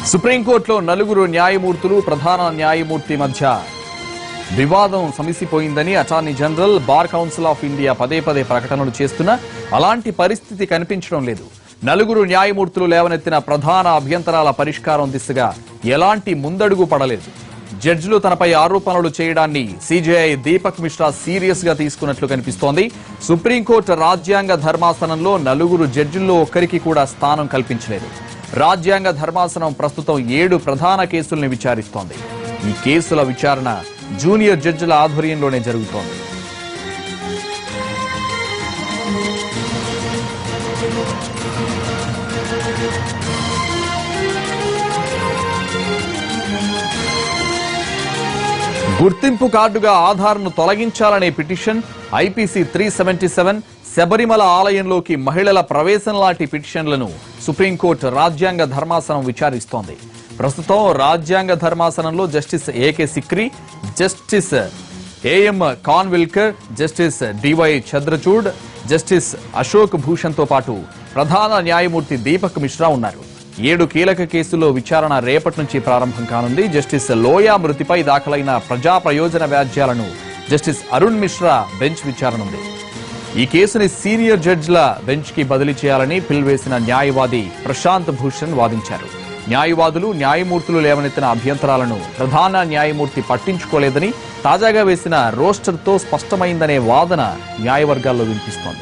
సుప్రీంకోర్టులో నలుగురు న్యాయమూర్తులు ప్రధాన న్యాయమూర్తి మధ్య వివాదం సమసిపోయిందని attorney general bar council of India పదే పదే ప్రకటనలు చేస్తున్నా అలాంటి పరిస్థితి కనిపించడం లేదు నలుగురు న్యాయమూర్తులు లేవనెత్తిన ప్రధాన అభ్యంతరాల పరిష్కారం దిశగా ఎలాంటి ముందడుగు పడలేదు జడ్జిలు తనపై ఆరోపణలు చేయడాన్ని సీజేఐ దీపక్ మిశ్రా సీరియస్ గా తీసుకున్నట్లు కనిపిస్తోంది సుప్రీంకోర్టు రాజ్యాంగ ధర్మాసనంలో నలుగురు జడ్జిల్లో ఒక్కరికి కూడా స్థానం కల్పించలేదు రాజ్యాంగ ధర్మాసనం ప్రస్తుతం ఏడు ప్రధాన కేసుల్ని విచారిస్తోంది ఈ కేసుల విచారణ జూనియర్ జడ్జిల ఆధ్వర్యంలోనే జరుగుతోంది గుర్తింపు కార్డుగా ఆధార్ను తొలగించాలనే petition IPC three seventy seven Sabarimala ఆలయంలోకి మహిళల ప్రవేశం లాంటి పిటిషన్లను సుప్రీంకోర్టు రాజ్యాంగ ధర్మాసనం విచారిస్తోంది ప్రస్తుతం రాజ్యాంగ ధర్మాసనంలో justice AK Sikri justice AM Khanwilkar justice DY Chandrachud justice Ashok Bhushan తో పాటు ప్రధాన న్యాయమూర్తి దీపక్ మిశ్రా ఉన్నారు ఏడు కీలక కేసుల్లో విచారణ రేపటి నుంచి ప్రారంభం కానుంది జస్టిస్ లోయా మృతిపై దాఖలైన ప్రజా ప్రయోజన వ్యాజ్యాలను జస్టిస్ అరుణ్ మిశ్రా బెంచ్ విచారణుంది ఈ కేసుని సీనియర్ జడ్జిల బెంచ్ కి బదిలీ చేయాలని పిల్ వేసిన న్యాయవాది ప్రశాంత్ భూషణ్ వాదించారు న్యాయవాదులు న్యాయమూర్తులు లేవనెత్తిన అభ్యంతరాలను ప్రధాన న్యాయమూర్తి పట్టించుకోలేదని తాజాగా వేసిన రోస్టర్తో స్పష్టమైందనే వాదన న్యాయవర్గాల్లో వినిపిస్తోంది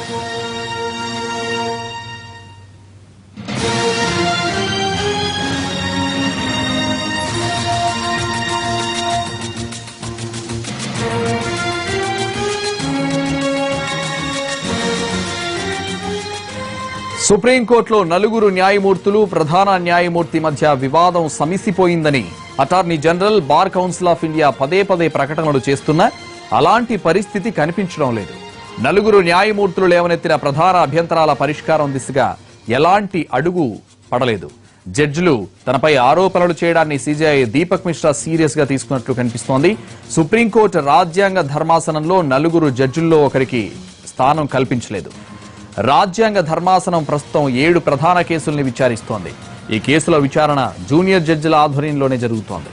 సుప్రీంకోర్టులో నలుగురు న్యాయమూర్తులు ప్రధాన న్యాయమూర్తి మధ్య వివాదం సమిసిపోయిందని attorney general bar council of India పదే పదే ప్రకటనలు చేస్తున్నా అలాంటి పరిస్థితి కనిపించడం లేదు నలుగురు న్యాయమూర్తులు లేవనెత్తిన ప్రధాన అభ్యంతరాల పరిష్కారం దిశగా ఎలాంటి అడుగు పడలేదు జడ్జిలు తనపై ఆరోపణలు చేయడాన్ని సీజీఐ దీపక్ మిశ్రా సీరియస్ గా తీసుకున్నట్లు కనిపిస్తోంది సుప్రీంకోర్టు రాజ్యాంగ ధర్మాసనంలో నలుగురు జడ్జిల్లో ఒకరికి స్థానం కల్పించలేదు రాజ్యాంగ ధర్మాసనం ప్రస్తుతం ఏడు ప్రధాన కేసుల్ని విచారిస్తోంది ఈ కేసుల విచారణ జూనియర్ జడ్జిల ఆధ్వర్యంలోనే జరుగుతోంది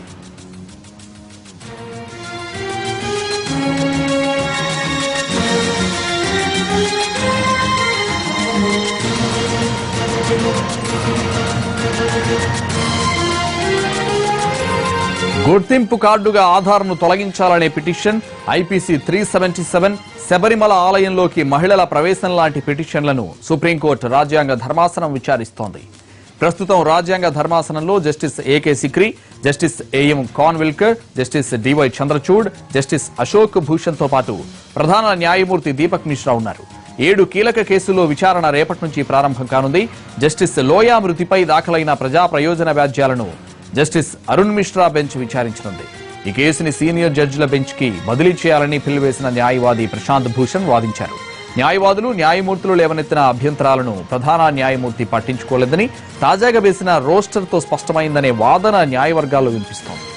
గుర్తింపు కార్డుగా ఆధార్ను తొలగించాలనే petition IPC three seventy seven Sabarimala ఆలయంలోకి మహిళల ప్రవేశం లాంటి పిటిషన్లను సుప్రీంకోర్టు రాజ్యాంగ ధర్మాసనం విచారిస్తోంది ప్రస్తుతం రాజ్యాంగ ధర్మాసనంలో justice AK Sikri justice AM Khanwilkar justice DY Chandrachud justice Ashok Bhushan తో పాటు ప్రధాన న్యాయమూర్తి దీపక్ మిశ్రా ఉన్నారు ఏడు కీలక కేసుల్లో విచారణ రేపటి నుంచి ప్రారంభం కానుంది జస్టిస్ లోయా మృతిపై దాఖలైన ప్రజా ప్రయోజన వ్యాజ్యాలను జస్టిస్ అరుణ్ మిశ్రా బెంచ్ విచారించనుంది ఈ కేసుని సీనియర్ జడ్జిల బెంచ్ కి బదిలీ చేయాలని పిలువేసిన న్యాయవాది ప్రశాంత్ భూషణ్ వాదించారు న్యాయవాదులు న్యాయమూర్తులు లేవనెత్తిన అభ్యంతరాలను ప్రధాన న్యాయమూర్తి పట్టించుకోలేదని తాజాగా వేసిన రోస్టర్తో స్పష్టమైందనే వాదన న్యాయవర్గాల్లో వినిపిస్తోంది